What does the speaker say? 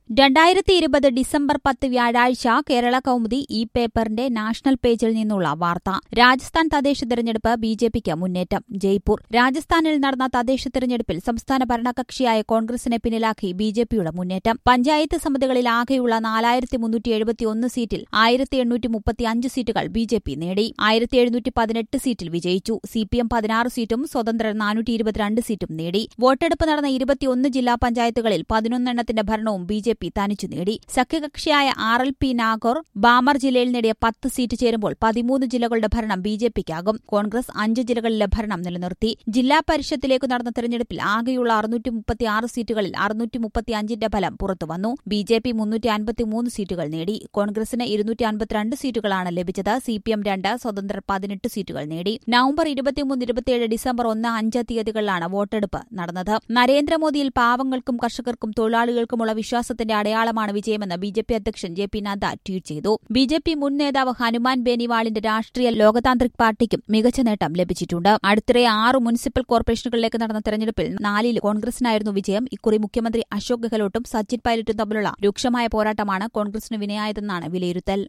രണ്ടായിരത്തി ഇരുപത് ഡിസംബർ പത്ത് വ്യാഴാഴ്ച കേരള കൗമുദി ഈ പേപ്പറിന്റെ നാഷണൽ പേജിൽ നിന്നുള്ള വാർത്ത രാജസ്ഥാൻ തദ്ദേശ തെരഞ്ഞെടുപ്പ് ബി ജെ പിക്ക് മുന്നേറ്റം ജയ്പൂർ രാജസ്ഥാനിൽ നടന്ന തദ്ദേശ തെരഞ്ഞെടുപ്പിൽ സംസ്ഥാന ഭരണകക്ഷിയായ കോൺഗ്രസിനെ പിന്നിലാക്കി ബി ജെ പിയുടെ മുന്നേറ്റം പഞ്ചായത്ത് സമിതികളിൽ ആകെയുള്ള നാലായിരത്തി മുന്നൂറ്റി എഴുപത്തിയൊന്ന് സീറ്റിൽ ആയിരത്തി എണ്ണൂറ്റി മുപ്പത്തിയഞ്ച് സീറ്റുകൾ ബി ജെ പി നേടി ആയിരത്തി എഴുന്നൂറ്റി പതിനെട്ട് സീറ്റിൽ വിജയിച്ചു സി പി എം പതിനാറ് സീറ്റും സ്വതന്ത്രർ നാനൂറ്റി ഇരുപത്തിരണ്ട് സീറ്റും നേടി വോട്ടെടുപ്പ് നടന്ന ഇരുപത്തിയൊന്ന് ജില്ലാ പഞ്ചായത്തുകളിൽ പതിനൊന്നെണ്ണത്തിന്റെ ഭരണവും ബി ജെ പി തനിച്ചു നേടി സഖ്യകക്ഷിയായ R L P Nagaur Barmer ജില്ലയിൽ നേടിയ പത്ത് സീറ്റ് ചേരുമ്പോൾ പതിമൂന്ന് ജില്ലകളുടെ ഭരണം ബി ജെ പിക്കാകും കോൺഗ്രസ് അഞ്ച് ജില്ലകളിലെ ഭരണം നിലനിർത്തി ജില്ലാ പരിഷത്തിലേക്ക് നടന്ന തെരഞ്ഞെടുപ്പിൽ ആകെയുള്ള അറുന്നൂറ്റി മുപ്പത്തിയാറ് സീറ്റുകളിൽ അറുന്നൂറ്റി മുപ്പത്തിയഞ്ചിന്റെ ഫലം പുറത്തുവന്നു ബി ജെ പി മുന്നൂറ്റി അൻപത്തിമൂന്ന് സീറ്റുകൾ നേടി കോൺഗ്രസിന് ഇരുന്നൂറ്റി അൻപത്തിരണ്ട് സീറ്റുകളാണ് ലഭിച്ചത് സി പി എം രണ്ട് സ്വതന്ത്രർ പതിനെട്ട് സീറ്റുകൾ നേടി നവംബർ ഇരുപത്തിമൂന്ന് ഇരുപത്തിയേഴ് ഡിസംബർ ഒന്ന് അഞ്ച് തീയതികളിലാണ് വോട്ടെടുപ്പ് നടന്നത് നരേന്ദ്രമോദിയിൽ പാവങ്ങൾക്കും കർഷകർക്കും തൊഴിലാളികൾക്കുമുള്ള വിശ്വാസത്തിന്റെ അടയാളമാണ് വിജയമെന്ന് ബി ജെ പി അധ്യക്ഷൻ ജെ പി നദ്ദ ട്വീറ്റ് ചെയ്തു ബി ജെ പി മുൻ നേതാവ് ഹനുമാൻ ബേനിവാളിന്റെ രാഷ്ട്രീയ ലോകതാന്ത്രിക് പാർട്ടിക്കും മികച്ച നേട്ടം ലഭിച്ചിട്ടുണ്ട് അടുത്തിടെ ആറ് മുനിസിപ്പൽ കോർപ്പറേഷനുകളിലേക്ക് നടന്ന തെരഞ്ഞെടുപ്പിൽ നാലിൽ കോൺഗ്രസിനായിരുന്നു വിജയം ഇക്കുറി മുഖ്യമന്ത്രി അശോക് ഗെഹ്ലോട്ടും സച്ചിൻ പൈലറ്റും തമ്മിലുള്ള രൂക്ഷമായ പോരാട്ടമാണ് കോൺഗ്രസിന് വിനയായതെന്നാണ് വിലയിരുത്തൽ